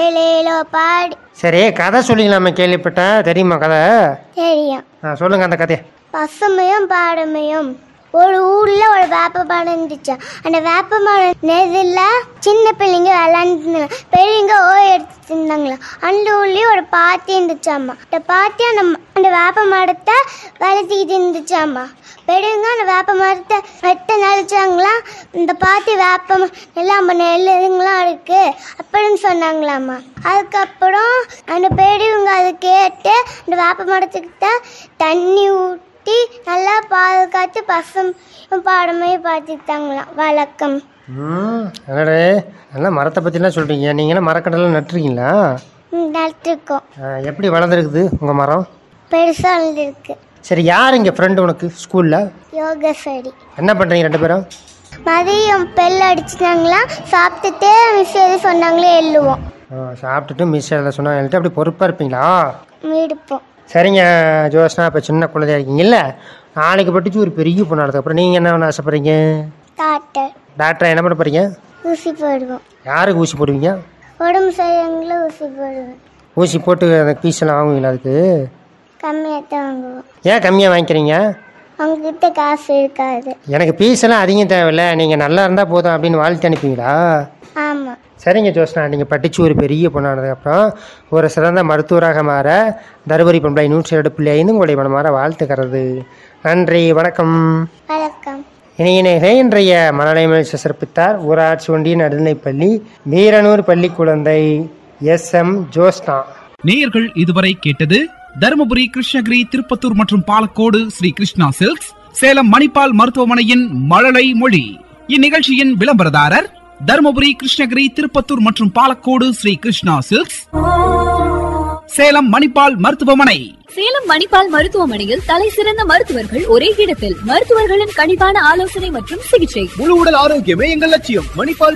ஏலேலோ பாடி சரி கதை சொல்லிக்கலாமே கேள்விப்பட்டேன் தெரியுமா கதை தெரியும் ஆ சொல்லுங்க அந்த கதையை பசுமையும் பாடுமையும் ஒரு ஊர்ல ஒரு வேப்ப மரம் இருந்துச்சு அந்த வேப்ப மரம் நெதில் சின்ன பிள்ளைங்க விளாண்டுருந்தாங்க பெரியவங்க ஓய் எடுத்துட்டு இருந்தாங்களா அந்த ஊர்லயும் ஒரு பாத்தி இருந்துச்சாம்மா அந்த பாத்தி அந்த ம- அந்த வேப்ப மரத்தை வளர்த்திக்கிட்டு இருந்துச்சாம்மா பெரியவங்க அந்த வேப்ப மரத்தை வெட்ட நினைச்சாங்களா இந்த பாத்தி வேப்ப ம- எல்லாம் நம்ம நெல்லுங்களாம் இருக்கு அப்படின்னு சொன்னாங்களாம்மா அதுக்கப்புறம் அந்த பெரியவங்க அதை கேட்டு அந்த வேப்ப மரத்துக்கிட்ட தண்ணி ஊற்றி நல்லா பாதுகாத்து பசும் பாடமே பார்த்துட்டாங்களாம் வழக்கம் ம் என்னடே நல்லா மரத்தை பற்றிலாம் சொல்கிறீங்க நீங்களாம் மரக்கடலாம் நட்டுருக்கீங்களா ம், நட்டுருக்கோம் ஆ, எப்படி வளர்ந்துருக்குது உங்கள் மரம் பெருசாக வளர்ந்துருக்கு சரி யார் இங்கே ஃப்ரெண்டு உனக்கு ஸ்கூலில் யோகேஸ்வரி என்ன பண்ணுறீங்க ரெண்டு பேரும் மதியம் பெல் அடிச்சிட்டாங்களா சாப்பிட்டுட்டு மிஸ் எது சொன்னாங்களே எழுதுவோம் ஆ, சாப்பிட்டுட்டு மிஸ் எல்லாம் சொன்னா எழுதிட்டு அப்படி பொறுப்பாக இருப்பீங்களா எடுப்போம் சரிங்க ஜோஸ்னா இப்போ சின்ன குழந்தையா இருக்கீங்கல்ல நாளைக்கு படிச்சு ஒரு பெரிய பொண்ணு அப்புறம் நீங்கள் என்ன பண்ண ஆசைப்படுறீங்க டாக்டர் டாக்டரை என்ன பண்ண போகிறீங்க ஊசி போடுவோம் யாருக்கு ஊசி போடுவீங்க உடம்பு சரியாங்கள ஊசி போடுவேன் ஊசி போட்டு அந்த பீஸ் எல்லாம் வாங்குவீங்களா அதுக்கு கம்மியாக தான் வாங்குவோம் ஏன் கம்மியாக வாங்கிக்கிறீங்க அவங்கக்கிட்ட காசு இருக்காது எனக்கு பீஸ் எல்லாம் அதிகம் தேவையில்ல நீங்கள் நல்லா இருந்தால் போதும் அப்படின்னு வாழ்த்து அனுப்புவீங்களா ஆமாம் சரிங்க ஜோஸ்னா நீங்கள் படித்து ஒரு பெரிய பொண்ணானதுக்கப்புறம் ஒரு சிறந்த மருத்துவராக மாற தருமபுரி பண்பலை நூற்றி ரெண்டு புள்ளி ஐந்து உங்களுடைய மனமாற வாழ்த்துக்கிறது நன்றி வணக்கம் வணக்கம் இணையினே இன்றைய மனநலமை சிறப்பித்தார் ஊராட்சி ஒன்றிய நடுநிலைப்பள்ளி வீரனூர் பள்ளி குழந்தை எஸ் எம் ஜோஸ்னா நேயர்கள் இதுவரை கேட்டது தருமபுரி கிருஷ்ணகிரி திருப்பத்தூர் மற்றும் பாலக்கோடு ஸ்ரீ கிருஷ்ணா சில்க்ஸ் சேலம் மணிப்பால் மருத்துவமனையின் மழலை மொழி இந்நிகழ்ச்சியின் விளம்பரதாரர் தருமபுரி கிருஷ்ணகிரி திருப்பத்தூர் மற்றும் பாலக்கோடு ஸ்ரீ கிருஷ்ணா சில்க்ஸ் சேலம் மணிப்பால் மருத்துவமனை சேலம் மணிப்பால் மருத்துவமனையில் தலை சிறந்த மருத்துவர்கள் ஒரே இடத்தில் மருத்துவர்களின் கனிவான ஆலோசனை மற்றும் சிகிச்சை முழு உடல் ஆரோக்கியமே எங்கள் லட்சியம் மணிப்பால்